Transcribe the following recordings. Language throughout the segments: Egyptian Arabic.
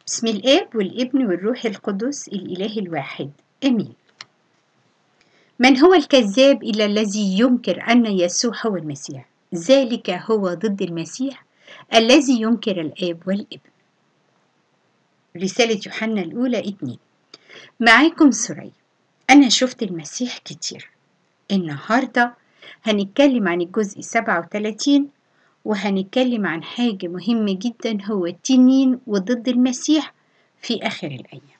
بسم الآب والابن والروح القدس الإله الواحد آمين من هو الكذاب إلا الذي ينكر أن يسوع هو المسيح ذلك هو ضد المسيح الذي ينكر الآب والابن رسالة يوحنا الأولى اتنين معاكم سوريا أنا شفت المسيح كتير النهاردة هنتكلم عن الجزء 37 وهنتكلم عن حاجة مهمة جدا هو التنين وضد المسيح في آخر الأيام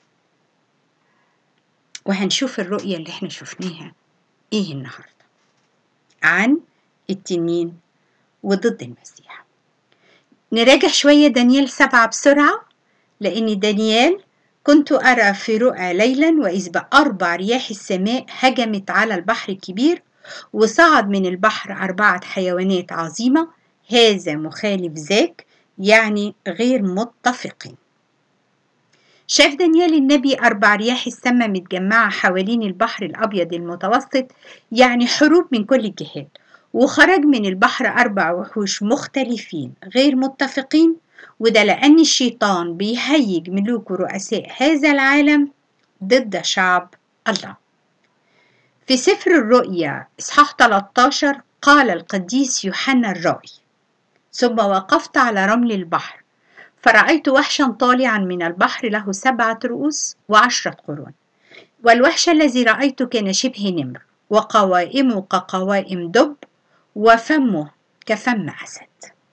وهنشوف الرؤية اللي احنا شفناها ايه النهاردة عن التنين وضد المسيح نراجع شوية دانيال سبعة بسرعة لأن دانيال كنت أرى في رؤى ليلا وإذ بأربع رياح السماء هجمت على البحر الكبير وصعد من البحر أربعة حيوانات عظيمة هذا مخالف ذاك يعني غير متفقين شاف دانيال النبي أربع رياح السماء متجمعة حوالين البحر الأبيض المتوسط يعني حروب من كل الجهات وخرج من البحر أربع وحوش مختلفين غير متفقين وده لأن الشيطان بيهيج ملوك ورؤساء هذا العالم ضد شعب الله في سفر الرؤيا إصحاح 13 قال القديس يوحنا الرائي ثم وقفت على رمل البحر فرأيت وحشا طالعا من البحر له سبعة رؤوس وعشرة قرون والوحش الذي رأيته كان شبه نمر وقوائمه كقوائم دب وفمه كفم أسد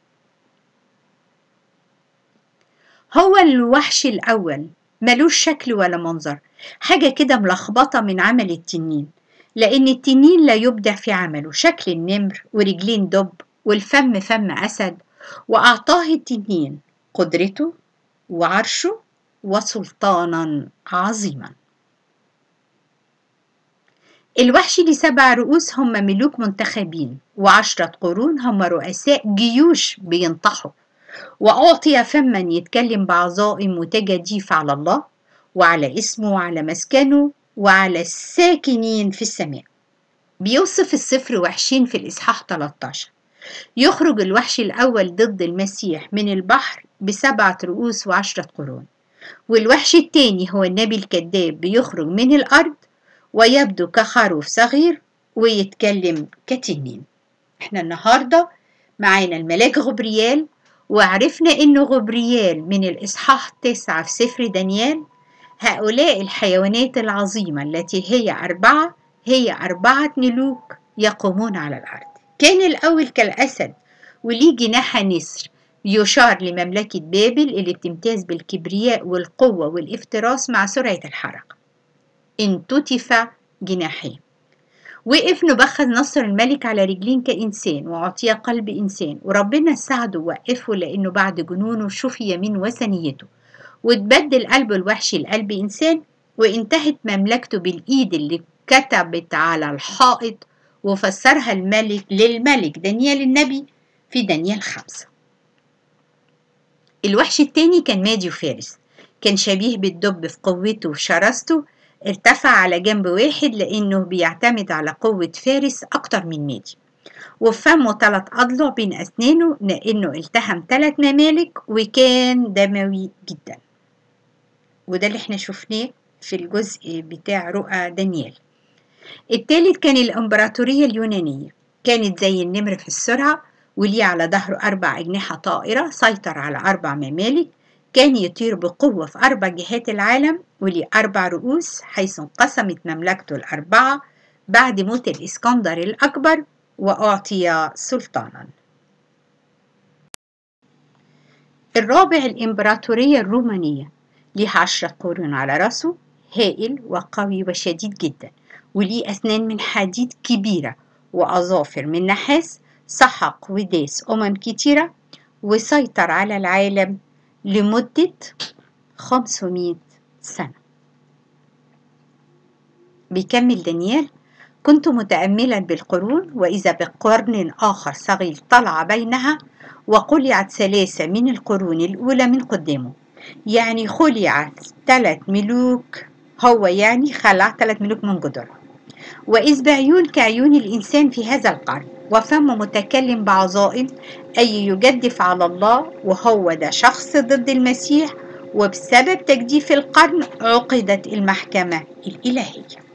هو الوحش الأول ملوش شكل ولا منظر حاجة كده ملخبطة من عمل التنين لأن التنين لا يبدع في عمله شكل النمر ورجلين دب والفم فم أسد وأعطاه التنين قدرته وعرشه وسلطانا عظيما الوحش ليه سبع رؤوس هم ملوك منتخبين وعشرة قرون هم رؤساء جيوش بينطحوا وأعطي فما يتكلم بعظائم وتجاديف على الله وعلى اسمه وعلى مسكنه وعلى الساكنين في السماء بيوصف الصفر وحشين في الإصحاح 13 يخرج الوحش الأول ضد المسيح من البحر بسبعة رؤوس وعشرة قرون والوحش التاني هو النبي الكذاب بيخرج من الأرض ويبدو كخروف صغير ويتكلم كتنين احنا النهاردة معانا الملاك غبريال وعرفنا انه غبريال من الإصحاح تسعة في سفر دانيال هؤلاء الحيوانات العظيمة التي هي أربعة هي أربعة ملوك يقومون على الأرض كان الأول كالأسد وليه جناح نسر يشار لمملكة بابل اللي بتمتاز بالكبرياء والقوة والافتراس مع سرعة الحركة انتتف جناحيه وقف نبخذ نصر الملك على رجلين كإنسان وأعطيه قلب إنسان وربنا ساعده ووقفه لأنه بعد جنونه شفي من وثنيته وتبدل قلب الوحش لقلب إنسان وانتهت مملكته بالإيد اللي كتبت على الحائط وفسرها الملك للملك دانيال النبي في دانيال خمسة الوحش التاني كان مادي وفارس كان شبيه بالدب في قوته وشراسته ارتفع على جنب واحد لأنه بيعتمد على قوة فارس أكتر من مادي وفمه ثلاث أضلع بين أسنانه لأنه التهم ثلاث ممالك وكان دموي جدا وده اللي احنا شفناه في الجزء بتاع رؤى دانيال التالت كان الإمبراطورية اليونانية كانت زي النمر في السرعة وليه على ظهره أربع أجنحة طائرة سيطر على أربع ممالك كان يطير بقوة في أربع جهات العالم وليه أربع رؤوس حيث انقسمت مملكته الأربعة بعد موت الإسكندر الأكبر وأعطي سلطانا الرابع الإمبراطورية الرومانية ليها عشرة قرون على رأسه هائل وقوي وشديد جدا وليه أسنان من حديد كبيرة وأظافر من نحاس سحق وداس أمم كتيرة وسيطر على العالم لمدة 500 سنة بيكمل دانيال كنت متأملا بالقرون وإذا بقرن آخر صغير طلع بينها وقلعت ثلاثة من القرون الأولى من قدامه يعني خلعت ثلاث ملوك هو يعني خلع ثلاث ملوك من جدرها وإذ بعيون كعيون الإنسان في هذا القرن وفم متكلم بعظائم أي يجدف على الله وهو ده شخص ضد المسيح وبسبب تجديف القرن عقدت المحكمة الإلهية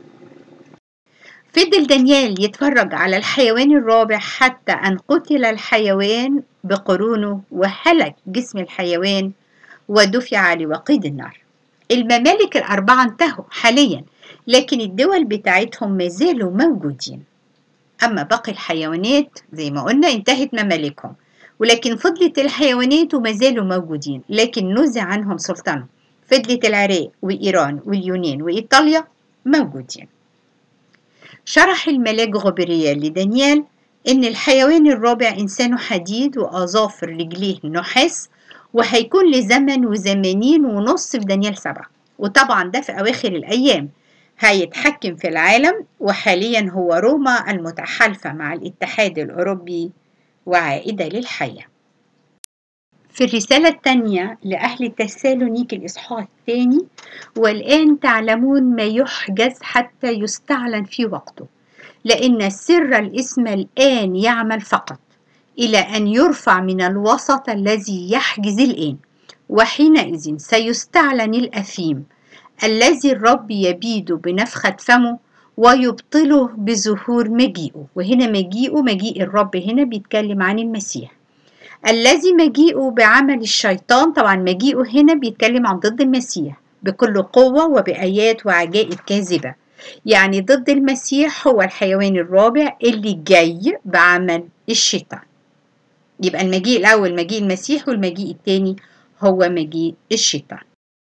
فضل دانيال يتفرج على الحيوان الرابع حتى أن قتل الحيوان بقرونه وهلك جسم الحيوان ودفع لوقيد النار الممالك الأربعة انتهوا حاليا لكن الدول بتاعتهم ما زالوا موجودين أما باقي الحيوانات زي ما قلنا انتهت ممالكهم ولكن فضلت الحيوانات وما زالوا موجودين لكن نزع عنهم سلطانهم فضلت العراق وإيران واليونان وإيطاليا موجودين شرح الملاك غبريال لدانيال إن الحيوان الرابع إنسان حديد وأظافر رجليه نحاس وهيكون لزمن وزمانين ونص في دانيال سبعة وطبعا ده في أواخر الأيام هيتحكم في العالم وحاليا هو روما المتحالفة مع الاتحاد الأوروبي وعائدة للحياة في الرسالة الثانية لأهل تسالونيك الإصحاح الثاني والآن تعلمون ما يحجز حتى يستعلن في وقته لأن سر الاسم الآن يعمل فقط إلى أن يرفع من الوسط الذي يحجز الآن وحينئذ سيستعلن الأثيم الذي الرب يبيد بنفخة فمه ويبطله بظهور مجيئه وهنا مجيئه مجيء الرب هنا بيتكلم عن المسيح الذي مجيئه بعمل الشيطان طبعا مجيئه هنا بيتكلم عن ضد المسيح بكل قوة وبآيات وعجائب كاذبة يعني ضد المسيح هو الحيوان الرابع اللي جاي بعمل الشيطان يبقى المجيء الأول مجيء المسيح والمجيء الثاني هو مجيء الشيطان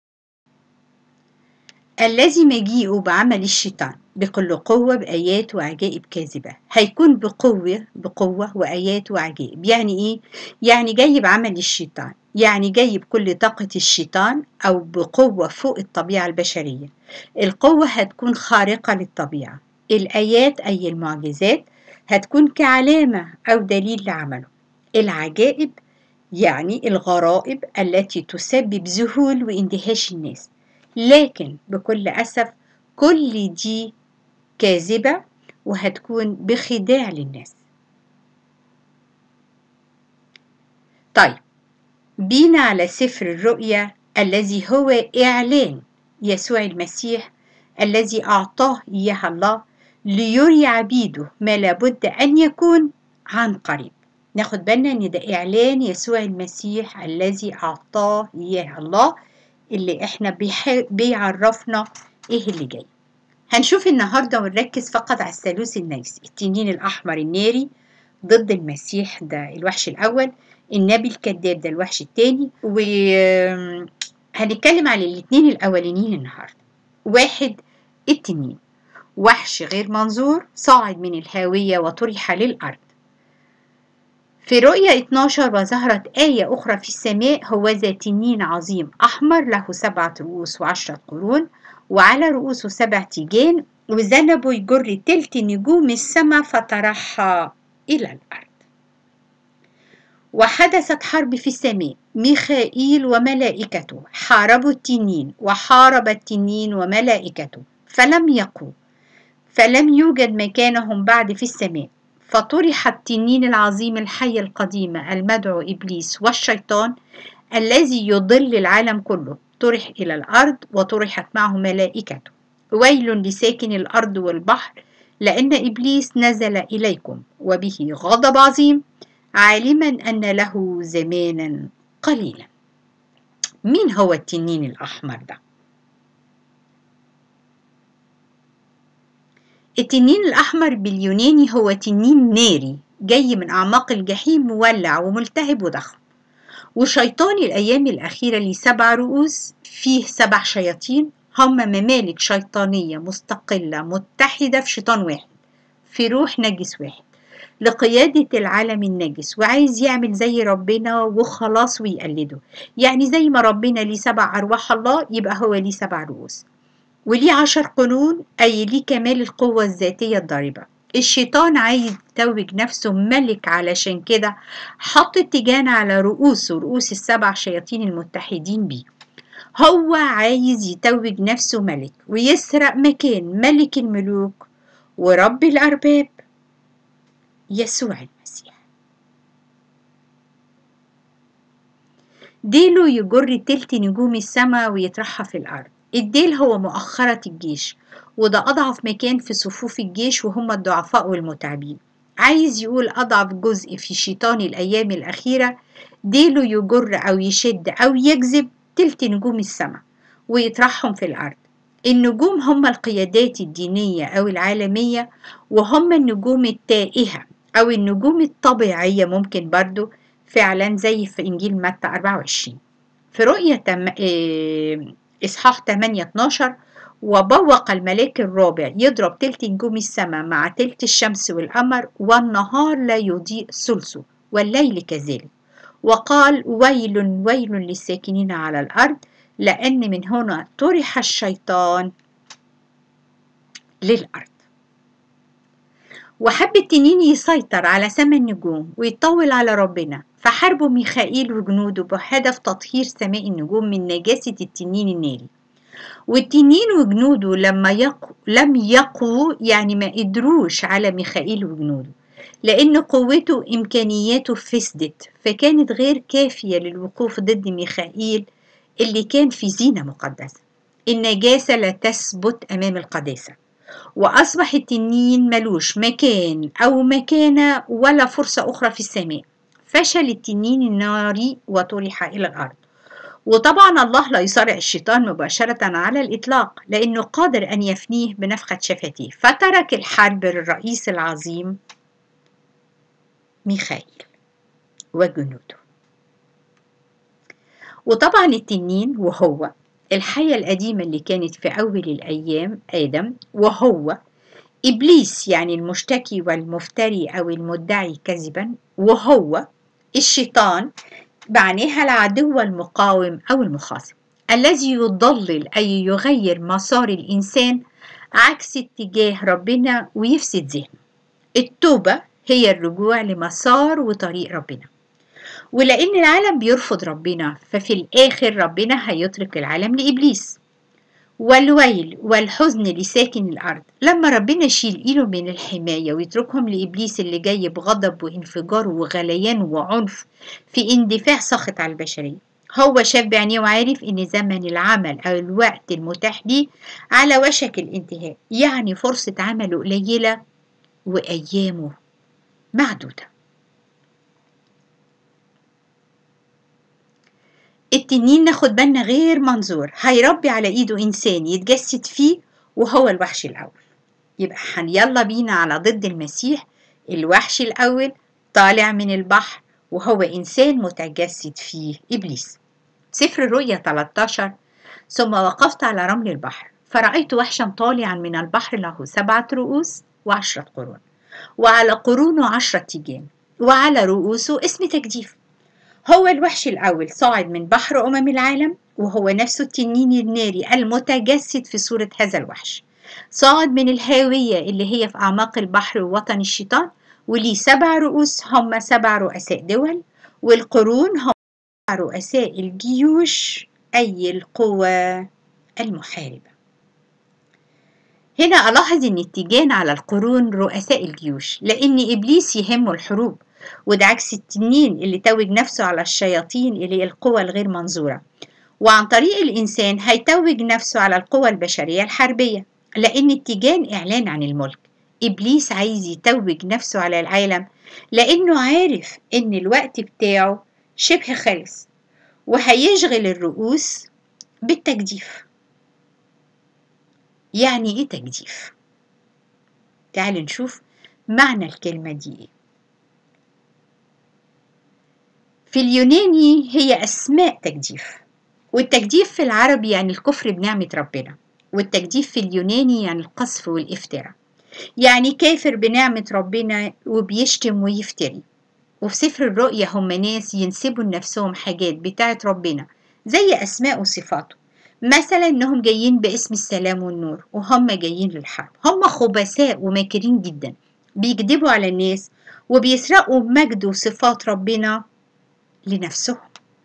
الذي مجيئه بعمل الشيطان بكل قوة بآيات وعجائب كاذبة هيكون بقوة بقوة وآيات وعجائب يعني إيه؟ يعني جاي بعمل الشيطان يعني جاي بكل طاقة الشيطان أو بقوة فوق الطبيعة البشرية القوة هتكون خارقة للطبيعة الآيات أي المعجزات هتكون كعلامة أو دليل لعمله العجائب يعني الغرائب التي تسبب ذهول واندهاش الناس لكن بكل أسف كل دي كاذبة وهتكون بخداع للناس طيب بينا على سفر الرؤيا الذي هو إعلان يسوع المسيح الذي أعطاه إياه الله ليري عبيده ما لابد أن يكون عن قريب ناخد بالنا ان ده اعلان يسوع المسيح الذي اعطاه اياه الله اللي احنا بيعرفنا ايه اللي جاي هنشوف النهارده ونركز فقط على الثالوث النيس التنين الاحمر الناري ضد المسيح ده الوحش الاول النبي الكذاب ده الوحش الثاني وهنتكلم على الاثنين الاولانيين النهارده واحد التنين وحش غير منظور صاعد من الهاويه وطرح للارض في رؤيا 12 وظهرت آية أخرى في السماء هو ذا تنين عظيم أحمر له سبعة رؤوس وعشرة قرون وعلى رؤوسه سبع تيجان وذنبه يجر تلت نجوم السماء فطرحها إلى الأرض وحدثت حرب في السماء ميخائيل وملائكته حاربوا التنين وحارب التنين وملائكته فلم يقوا فلم يوجد مكانهم بعد في السماء فطرح التنين العظيم الحي القديم المدعو إبليس والشيطان الذي يضل العالم كله طرح إلى الأرض وطرحت معه ملائكته ويل لساكن الأرض والبحر لأن إبليس نزل إليكم وبه غضب عظيم عالما أن له زمانا قليلا مين هو التنين الأحمر ده؟ التنين الأحمر باليوناني هو تنين ناري جاي من أعماق الجحيم مولع وملتهب وضخم وشيطان الأيام الأخيرة ليه سبع رؤوس فيه سبع شياطين هم ممالك شيطانية مستقلة متحدة في شيطان واحد في روح نجس واحد لقيادة العالم النجس وعايز يعمل زي ربنا وخلاص ويقلده يعني زي ما ربنا ليه سبع أرواح الله يبقى هو ليه سبع رؤوس وليه عشر قرون أي ليه كمال القوة الذاتية الضاربة الشيطان عايز يتوج نفسه ملك علشان كده حط التيجان على رؤوسه رؤوس السبع شياطين المتحدين بيه هو عايز يتوج نفسه ملك ويسرق مكان ملك الملوك ورب الأرباب يسوع المسيح ديله يجر تلت نجوم السماء ويطرحها في الأرض الديل هو مؤخرة الجيش وده أضعف مكان في صفوف الجيش وهم الضعفاء والمتعبين عايز يقول أضعف جزء في شيطان الأيام الأخيرة ديله يجر أو يشد أو يجذب تلت نجوم السماء ويطرحهم في الأرض النجوم هم القيادات الدينية أو العالمية وهم النجوم التائهة أو النجوم الطبيعية ممكن برضو فعلا زي في إنجيل متى 24 في رؤية تم... إيه... إصحاح 8 12 وبوق الملاك الرابع يضرب تلت نجوم السماء مع تلت الشمس والقمر والنهار لا يضيء ثلثه والليل كذلك وقال ويل ويل للساكنين على الأرض لأن من هنا طرح الشيطان للأرض وحب التنين يسيطر على سما النجوم ويطول على ربنا فحاربوا ميخائيل وجنوده بهدف تطهير سماء النجوم من نجاسة التنين الناري والتنين وجنوده لما يقو لم يقووا يعني ما قدروش على ميخائيل وجنوده لأن قوته إمكانياته فسدت فكانت غير كافية للوقوف ضد ميخائيل اللي كان في زينة مقدسة النجاسة لا تثبت أمام القداسة وأصبح التنين ملوش مكان أو مكانة ولا فرصة أخرى في السماء فشل التنين الناري وطرح إلى الأرض وطبعا الله لا يصارع الشيطان مباشرة على الإطلاق لأنه قادر أن يفنيه بنفخة شفتيه فترك الحرب للرئيس العظيم ميخائيل وجنوده وطبعا التنين وهو الحية القديمة اللي كانت في أول الأيام آدم وهو إبليس يعني المشتكي والمفتري أو المدعي كذبا وهو الشيطان معناها العدو المقاوم أو المخاصم الذي يضلل أي يغير مسار الإنسان عكس اتجاه ربنا ويفسد ذهنه التوبة هي الرجوع لمسار وطريق ربنا ولأن العالم بيرفض ربنا ففي الآخر ربنا هيترك العالم لإبليس والويل والحزن لساكن الأرض لما ربنا يشيل إيده من الحماية ويتركهم لإبليس اللي جاي بغضب وانفجار وغليان وعنف في اندفاع سخط على البشرية هو شاف بعينيه وعارف إن زمن العمل أو الوقت المتاح ليه على وشك الانتهاء يعني فرصة عمله قليلة وأيامه معدودة التنين ناخد بالنا غير منظور هيربي على ايده انسان يتجسد فيه وهو الوحش الاول يبقى حن يلا بينا على ضد المسيح الوحش الاول طالع من البحر وهو انسان متجسد فيه ابليس سفر الرؤيا 13 ثم وقفت على رمل البحر فرأيت وحشا طالعا من البحر له سبعة رؤوس وعشرة قرون وعلى قرونه عشرة تيجان وعلى رؤوسه اسم تجديف هو الوحش الأول صاعد من بحر أمم العالم وهو نفسه التنين الناري المتجسد في صورة هذا الوحش صاعد من الهاوية اللي هي في أعماق البحر ووطن الشيطان وليه سبع رؤوس هم سبع رؤساء دول والقرون هم رؤساء الجيوش أي القوى المحاربة هنا ألاحظ أن التيجان على القرون رؤساء الجيوش لأن إبليس يهمه الحروب وده عكس التنين اللي توج نفسه على الشياطين اللي هي القوى الغير منظورة وعن طريق الإنسان هيتوج نفسه على القوى البشرية الحربية لأن التيجان إعلان عن الملك إبليس عايز يتوج نفسه على العالم لأنه عارف إن الوقت بتاعه شبه خلص وهيشغل الرؤوس بالتجديف يعني إيه تجديف؟ تعال نشوف معنى الكلمة دي إيه في اليوناني هي أسماء تجديف والتجديف في العربي يعني الكفر بنعمة ربنا والتجديف في اليوناني يعني القذف والافتراء يعني كافر بنعمة ربنا وبيشتم ويفتري وفي سفر الرؤيا هم ناس ينسبوا لنفسهم حاجات بتاعة ربنا زي أسماء وصفاته مثلا إنهم جايين باسم السلام والنور وهم جايين للحرب هم خبثاء وماكرين جدا بيكذبوا على الناس وبيسرقوا مجد وصفات ربنا لنفسهم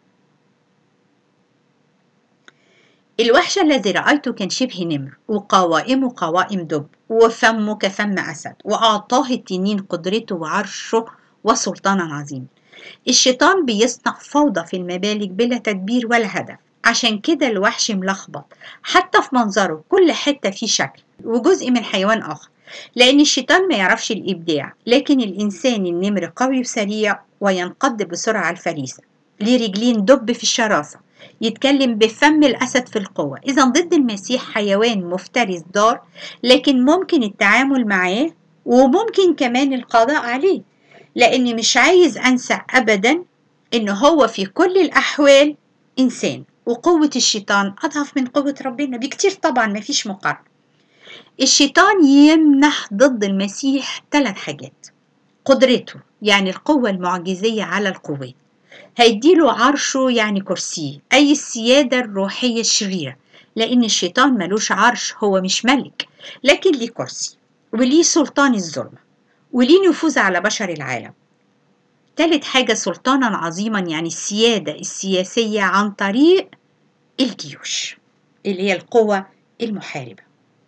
الوحش الذي رأيته كان شبه نمر وقوائمه قوائم دب وفمه كفم أسد وأعطاه التنين قدرته وعرشه وسلطانا عظيما الشيطان بيصنع فوضى في الممالك بلا تدبير ولا هدف عشان كده الوحش ملخبط حتى في منظره كل حتة فيه شكل وجزء من حيوان آخر لأن الشيطان ما يعرفش الإبداع لكن الإنسان النمر قوي وسريع وينقض بسرعة على الفريسة ليه رجلين دب في الشراسة يتكلم بفم الأسد في القوة إذا ضد المسيح حيوان مفترس ضار لكن ممكن التعامل معاه وممكن كمان القضاء عليه لأني مش عايز أنسى أبدا إن هو في كل الأحوال إنسان وقوة الشيطان أضعف من قوة ربنا بكتير طبعا مفيش مقارنة الشيطان يمنح ضد المسيح ثلاث حاجات قدرته يعني القوة المعجزية على القوات هيديله عرشه يعني كرسيه أي السيادة الروحية الشريرة لأن الشيطان ملوش عرش هو مش ملك لكن ليه كرسي وليه سلطان الظلمة وليه نفوذ على بشر العالم تالت حاجة سلطانا عظيما يعني السيادة السياسية عن طريق الجيوش اللي هي القوة المحاربة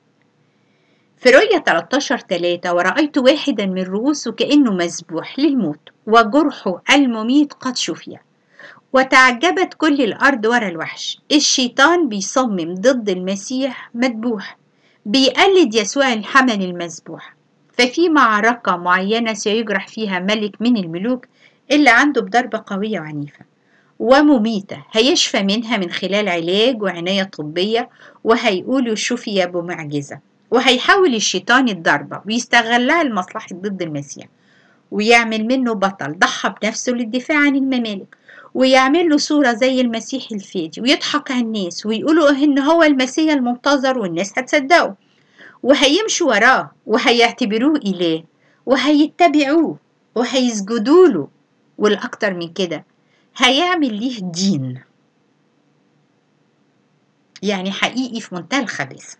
في رؤية 13 3 ورأيت واحدا من رؤوسه كأنه مذبوح للموت وجرحه المميت قد شفي وتعجبت كل الأرض ورا الوحش الشيطان بيصمم ضد المسيح مذبوح بيقلد يسوع الحمل المذبوح ففي معركة معينة سيجرح فيها ملك من الملوك اللي عنده بضربة قوية وعنيفة ومميتة هيشفى منها من خلال علاج وعناية طبية وهيقولوا شفي بمعجزة وهيحاول الشيطان الضربة ويستغلها لمصلحة ضد المسيح ويعمل منه بطل ضحى بنفسه للدفاع عن الممالك ويعمل له صورة زي المسيح الفادي ويضحك على الناس ويقولوا إن هو المسيح المنتظر والناس هتصدقه وهيمشوا وراه وهيعتبروه إله وهيتبعوه وهيسجدوا له والأكتر من كده هيعمل ليه دين يعني حقيقي في منتهى الخبيثة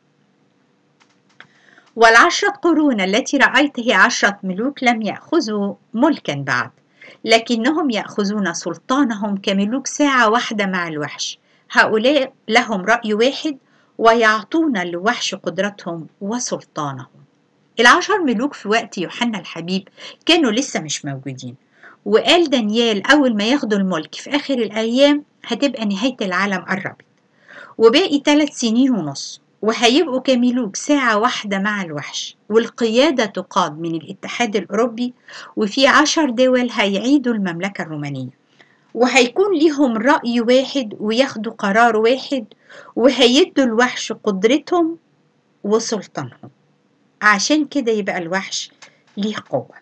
والعشرة قرون التي رأيت هي عشرة ملوك لم يأخذوا ملكا بعد لكنهم يأخذون سلطانهم كملوك ساعة واحدة مع الوحش هؤلاء لهم رأي واحد ويعطون الوحش قدرتهم وسلطانهم العشر ملوك في وقت يوحنا الحبيب كانوا لسه مش موجودين وقال دانيال أول ما ياخدوا الملك في آخر الأيام هتبقى نهاية العالم قربت وباقي ثلاث سنين ونص وهيبقوا كملوك ساعة واحدة مع الوحش والقيادة تقاد من الاتحاد الأوروبي وفي عشر دول هيعيدوا المملكة الرومانية وهيكون ليهم رأي واحد وياخدوا قرار واحد وهيدوا الوحش قدرتهم وسلطانهم عشان كده يبقى الوحش ليه قوة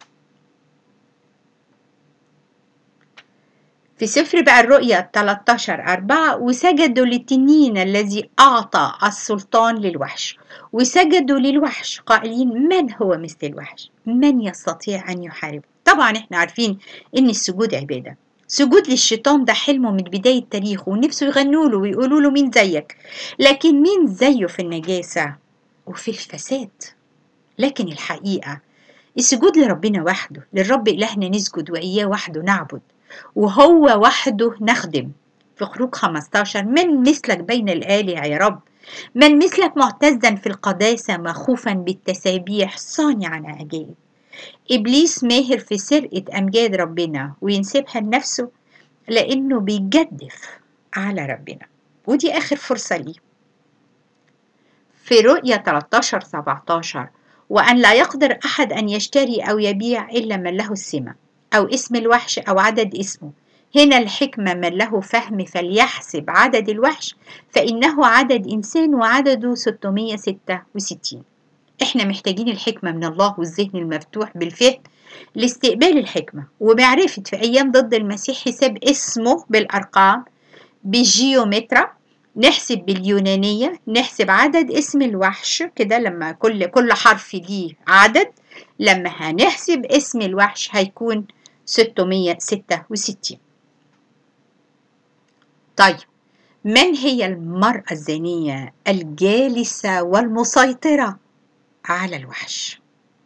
في سفر بقى الرؤيا 13 أربعة وسجدوا للتنين الذي أعطى السلطان للوحش وسجدوا للوحش قائلين من هو مثل الوحش من يستطيع أن يحارب طبعا احنا عارفين ان السجود عبادة سجود للشيطان ده حلمه من بداية تاريخه ونفسه يغنوا له ويقولوا له مين زيك لكن مين زيه في النجاسة وفي الفساد لكن الحقيقة السجود لربنا وحده للرب إلهنا نسجد وإياه وحده نعبد وهو وحده نخدم في خروج 15 من مثلك بين الآلهة يا رب من مثلك معتزا في القداسة مخوفا بالتسابيح صانعا عجائب إبليس ماهر في سرقة أمجاد ربنا وينسبها لنفسه لأنه بيجدف على ربنا ودي آخر فرصة ليه في رؤية 13 17 وأن لا يقدر أحد أن يشتري أو يبيع إلا من له السمة أو اسم الوحش أو عدد اسمه هنا الحكمة من له فهم فليحسب عدد الوحش فإنه عدد إنسان وعدده 666 إحنا محتاجين الحكمة من الله والذهن المفتوح بالفهم لاستقبال الحكمة ومعرفة في أيام ضد المسيح حساب اسمه بالأرقام بالجيومترا نحسب باليونانية نحسب عدد اسم الوحش كده لما كل كل حرف ليه عدد لما هنحسب اسم الوحش هيكون 666 طيب من هي المرأة الزانية الجالسة والمسيطرة على الوحش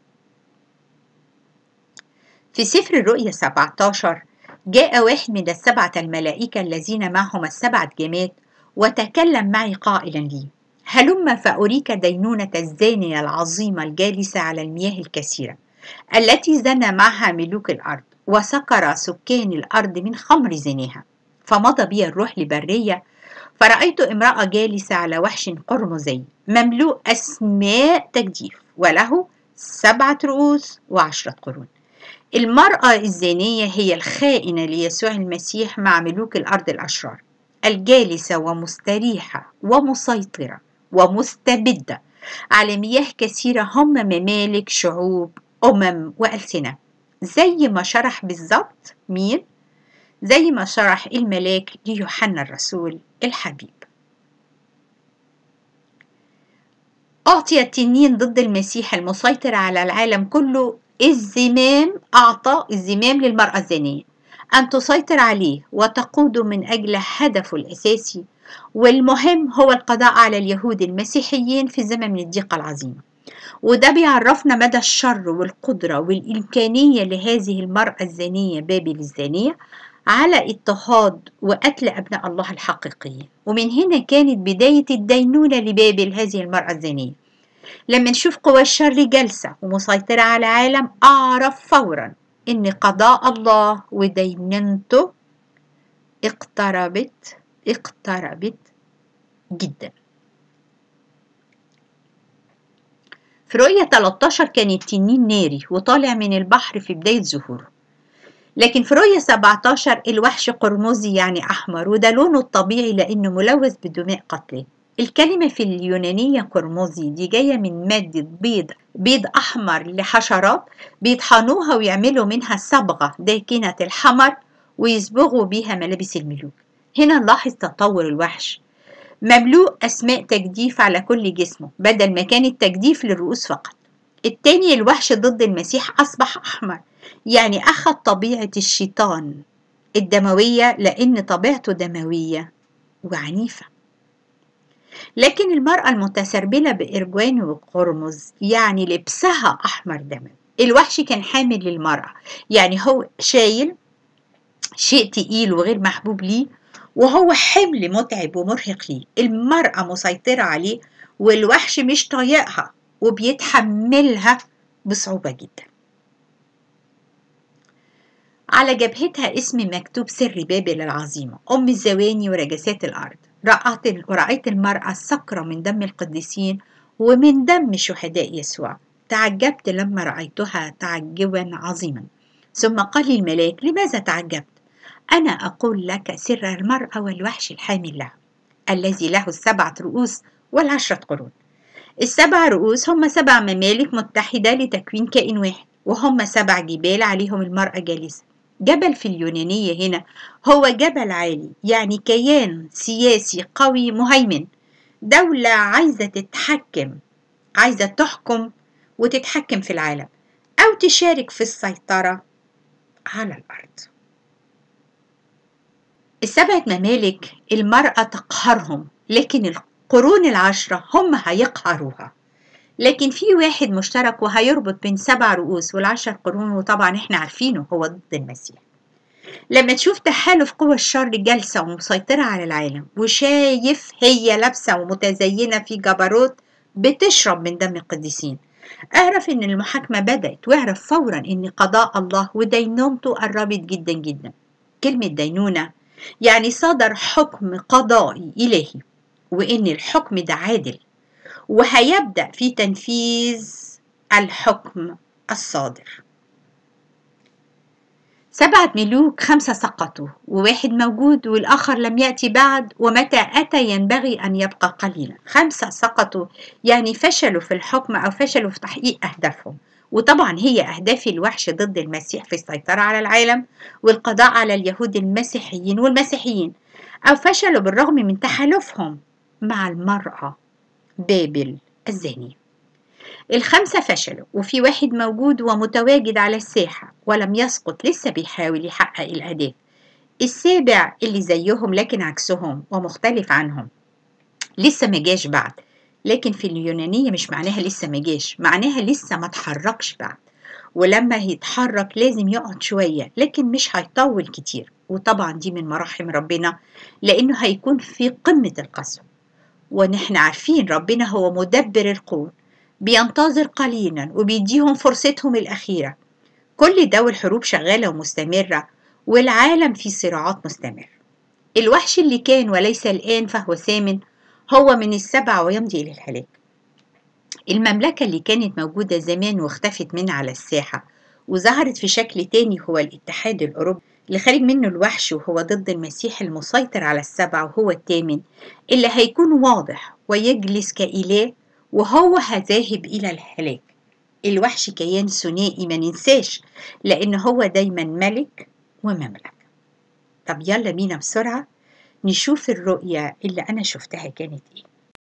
في سفر الرؤيا 17 جاء واحد من السبعة الملائكة الذين معهم السبعة جماد وتكلم معي قائلا لي هلم فأريك دينونة الزانية العظيمة الجالسة على المياه الكثيرة التي زنى معها ملوك الأرض وسكر سكان الأرض من خمر زناها فمضى بي الروح لبرية فرأيت امرأة جالسة على وحش قرمزي مملوء أسماء تجديف وله سبعة رؤوس وعشرة قرون المرأة الزانية هي الخائنة ليسوع المسيح مع ملوك الأرض الأشرار الجالسة ومستريحة ومسيطرة ومستبدة على مياه كثيرة هم ممالك شعوب أمم وألسنة زي ما شرح بالظبط مين؟ زي ما شرح الملاك ليوحنا الرسول الحبيب أعطي التنين ضد المسيح المسيطر على العالم كله الزمام أعطى الزمام للمرأة الزانية أن تسيطر عليه وتقود من أجل هدفه الأساسي والمهم هو القضاء على اليهود المسيحيين في زمن من الضيقة العظيمة وده بيعرفنا مدى الشر والقدرة والإمكانية لهذه المرأة الزانية بابل الزانية على اضطهاد وقتل أبناء الله الحقيقيين ومن هنا كانت بداية الدينونة لبابل هذه المرأة الزانية لما نشوف قوى الشر جالسة ومسيطرة على العالم أعرف فورا إن قضاء الله ودينونته اقتربت اقتربت جدا في رؤية 13 كان التنين ناري وطالع من البحر في بداية ظهوره لكن في رؤية 17 الوحش قرمزي يعني أحمر وده لونه الطبيعي لأنه ملوث بدماء قتله الكلمة في اليونانية قرمزي دي جاية من مادة بيض بيض أحمر لحشرات بيطحنوها ويعملوا منها صبغة داكنة الحمر ويصبغوا بيها ملابس الملوك هنا نلاحظ تطور الوحش مملوء أسماء تجديف على كل جسمه بدل ما كان التجديف للرؤوس فقط التاني الوحش ضد المسيح أصبح أحمر يعني أخذ طبيعة الشيطان الدموية لأن طبيعته دموية وعنيفة لكن المرأة المتسربلة بإرجوان وقرمز يعني لبسها أحمر دما الوحش كان حامل للمرأة يعني هو شايل شيء تقيل وغير محبوب ليه وهو حمل متعب ومرهق ليه المرأة مسيطرة عليه والوحش مش طايقها وبيتحملها بصعوبة جدا على جبهتها اسم مكتوب سر بابل العظيمة أم الزواني ورجسات الأرض رأت ورأيت المرأة السكرة من دم القديسين ومن دم شهداء يسوع تعجبت لما رأيتها تعجبا عظيما ثم قال لي الملاك لماذا تعجبت أنا أقول لك سر المرأة والوحش الحامل لها الذي له السبعة رؤوس والعشرة قرون السبع رؤوس هم سبع ممالك متحدة لتكوين كائن واحد وهم سبع جبال عليهم المرأة جالسة جبل في اليونانية هنا هو جبل عالي يعني كيان سياسي قوي مهيمن دولة عايزة تتحكم عايزة تحكم وتتحكم في العالم أو تشارك في السيطرة على الأرض السبعة ممالك المرأة تقهرهم لكن القرون العشرة هم هيقهروها لكن في واحد مشترك وهيربط بين سبع رؤوس والعشر قرون وطبعا احنا عارفينه هو ضد المسيح لما تشوف تحالف قوى الشر جالسة ومسيطرة على العالم وشايف هي لابسة ومتزينة في جبروت بتشرب من دم القديسين اعرف ان المحاكمة بدأت واعرف فورا ان قضاء الله ودينونته قربت جدا جدا كلمة دينونة يعني صدر حكم قضائي إلهي وإن الحكم ده عادل وهيبدأ في تنفيذ الحكم الصادر سبعة ملوك خمسة سقطوا وواحد موجود والآخر لم يأتي بعد ومتى أتى ينبغي أن يبقى قليلا خمسة سقطوا يعني فشلوا في الحكم أو فشلوا في تحقيق أهدافهم وطبعا هي أهداف الوحش ضد المسيح في السيطرة على العالم والقضاء على اليهود المسيحيين والمسيحيين أو فشلوا بالرغم من تحالفهم مع المرأة بابل الزانية الخمسة فشلوا وفي واحد موجود ومتواجد على الساحة ولم يسقط لسه بيحاول يحقق الأهداف السابع اللي زيهم لكن عكسهم ومختلف عنهم لسه ما جاش بعد لكن في اليونانية مش معناها لسه ما جاش معناها لسه ما اتحركش بعد ولما هيتحرك لازم يقعد شوية لكن مش هيطول كتير وطبعا دي من مراحم ربنا لأنه هيكون في قمة القسوة ونحن عارفين ربنا هو مدبر القول بينتظر قليلا وبيديهم فرصتهم الأخيرة كل ده والحروب شغالة ومستمرة والعالم فيه صراعات مستمرة الوحش اللي كان وليس الآن فهو ثامن هو من السبع ويمضي إلى الهلاك المملكة اللي كانت موجودة زمان واختفت من على الساحة وظهرت في شكل تاني هو الاتحاد الأوروبي اللي خارج منه الوحش وهو ضد المسيح المسيطر على السبع وهو الثامن اللي هيكون واضح ويجلس كإله وهو ذاهب إلى الهلاك الوحش كيان ثنائي ما ننساش لأن هو دايما ملك ومملكة طب يلا بينا بسرعة نشوف الرؤية اللي أنا شفتها كانت إيه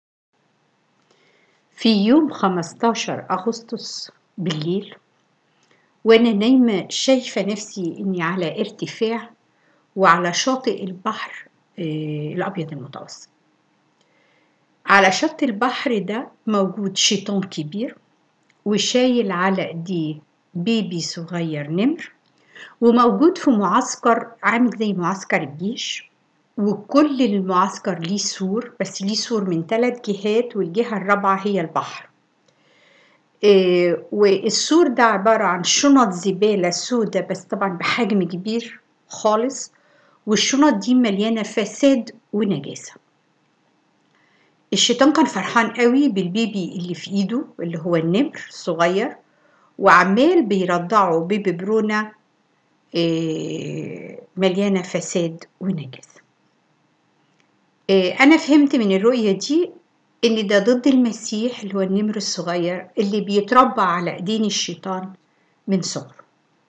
في يوم 15 أغسطس بالليل وأنا نايمة شايفة نفسي إني على ارتفاع وعلى شاطئ البحر آه الأبيض المتوسط على شط البحر ده موجود شيطان كبير وشايل على ايديه بيبي صغير نمر وموجود في معسكر عامل زي معسكر الجيش وكل المعسكر ليه سور بس ليه سور من ثلاث جهات والجهة الرابعة هي البحر إيه والسور ده عبارة عن شنط زبالة سودة بس طبعا بحجم كبير خالص والشنط دي مليانة فساد ونجاسة الشيطان كان فرحان قوي بالبيبي اللي في ايده اللي هو النمر الصغير وعمال بيرضعه بيبي برونة إيه مليانة فساد ونجاسة إيه أنا فهمت من الرؤية دي إن ده ضد المسيح اللي هو النمر الصغير اللي بيتربى على إيدين الشيطان من صغره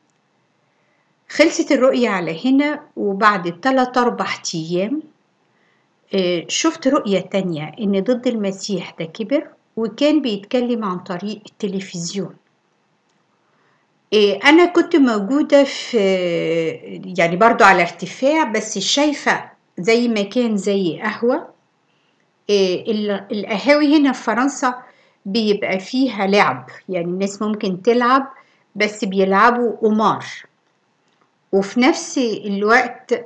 خلصت الرؤية على هنا وبعد تلات أربع أيام شفت رؤية تانية إن ضد المسيح ده كبر وكان بيتكلم عن طريق التلفزيون أنا كنت موجودة في يعني برضو على ارتفاع بس شايفة زي ما كان زي قهوة القهاوي هنا في فرنسا بيبقى فيها لعب يعني الناس ممكن تلعب بس بيلعبوا قمار وفي نفس الوقت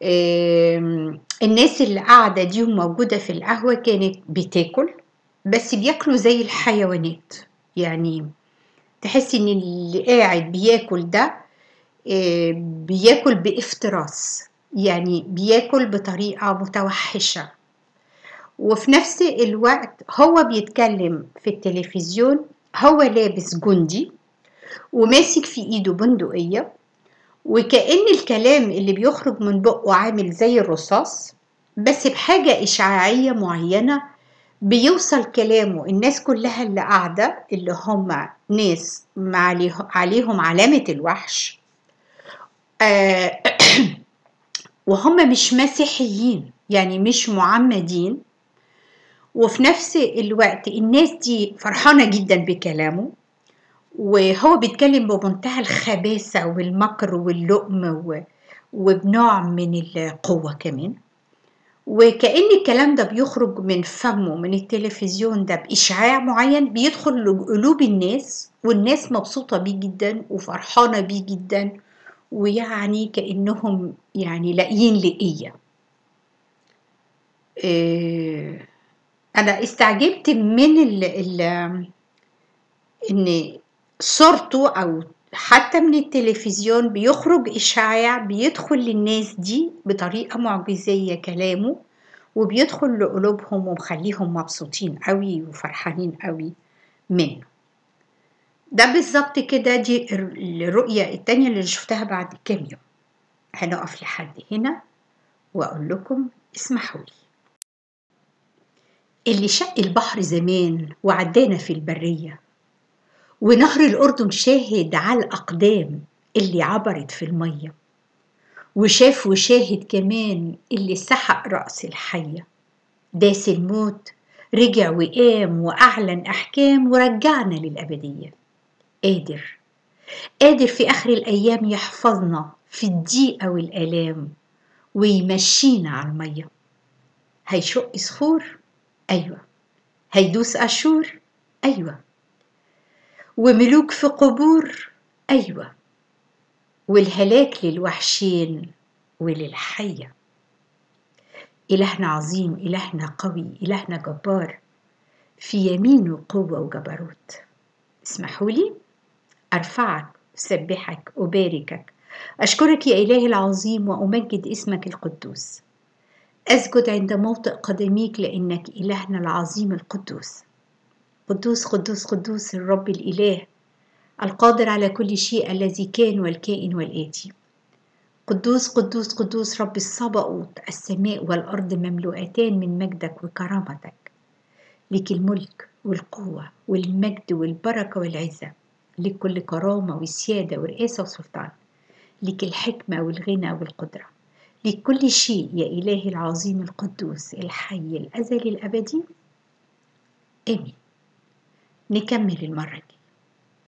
الناس اللي قاعدة دي وموجودة في القهوة كانت بتاكل بس بياكلوا زي الحيوانات يعني تحس ان اللي قاعد بياكل ده بياكل بافتراس يعني بياكل بطريقة متوحشة وفي نفس الوقت هو بيتكلم في التلفزيون هو لابس جندي وماسك في ايده بندقية وكأن الكلام اللي بيخرج من بقه عامل زي الرصاص بس بحاجة إشعاعية معينة بيوصل كلامه الناس كلها اللي قاعدة اللي هم ناس عليهم علامة الوحش آه وهم مش مسيحيين يعني مش معمدين وفي نفس الوقت الناس دي فرحانة جدا بكلامه وهو بيتكلم بمنتهى الخباثة والمكر واللؤم وبنوع من القوة كمان وكأن الكلام ده بيخرج من فمه من التلفزيون ده بإشعاع معين بيدخل لقلوب الناس والناس مبسوطة بيه جدا وفرحانة بيه جدا ويعني كأنهم يعني لاقيين لقية إيه أنا استعجبت من ال ال إن صورته أو حتى من التلفزيون بيخرج إشعاع بيدخل للناس دي بطريقة معجزية كلامه وبيدخل لقلوبهم ومخليهم مبسوطين قوي وفرحانين قوي منه ده بالظبط كده دي الرؤية التانية اللي شفتها بعد كام يوم هنقف لحد هنا وأقول لكم اسمحوا لي اللي شق البحر زمان وعدانا في البرية ونهر الأردن شاهد على الأقدام اللي عبرت في المية وشاف وشاهد كمان اللي سحق رأس الحية داس الموت رجع وقام وأعلن أحكام ورجعنا للأبدية قادر قادر في آخر الأيام يحفظنا في الضيقة والآلام ويمشينا على المية هيشق صخور أيوة هيدوس أشور أيوة وملوك في قبور أيوة والهلاك للوحشين وللحية إلهنا عظيم إلهنا قوي إلهنا جبار في يمينه قوة وجبروت اسمحوا لي أرفعك أسبحك أباركك أشكرك يا إلهي العظيم وأمجد اسمك القدوس أسجد عند موطئ قدميك لأنك إلهنا العظيم القدوس قدوس قدوس قدوس الرب الإله القادر على كل شيء الذي كان والكائن والآتي قدوس قدوس قدوس رب الصبأوت السماء والأرض مملوءتان من مجدك وكرامتك لك الملك والقوة والمجد والبركة والعزة لك كل كرامة وسيادة ورئاسة وسلطان لك الحكمة والغنى والقدرة لك كل شيء يا إلهي العظيم القدوس الحي الأزلي الأبدي آمين نكمل المرة الجاية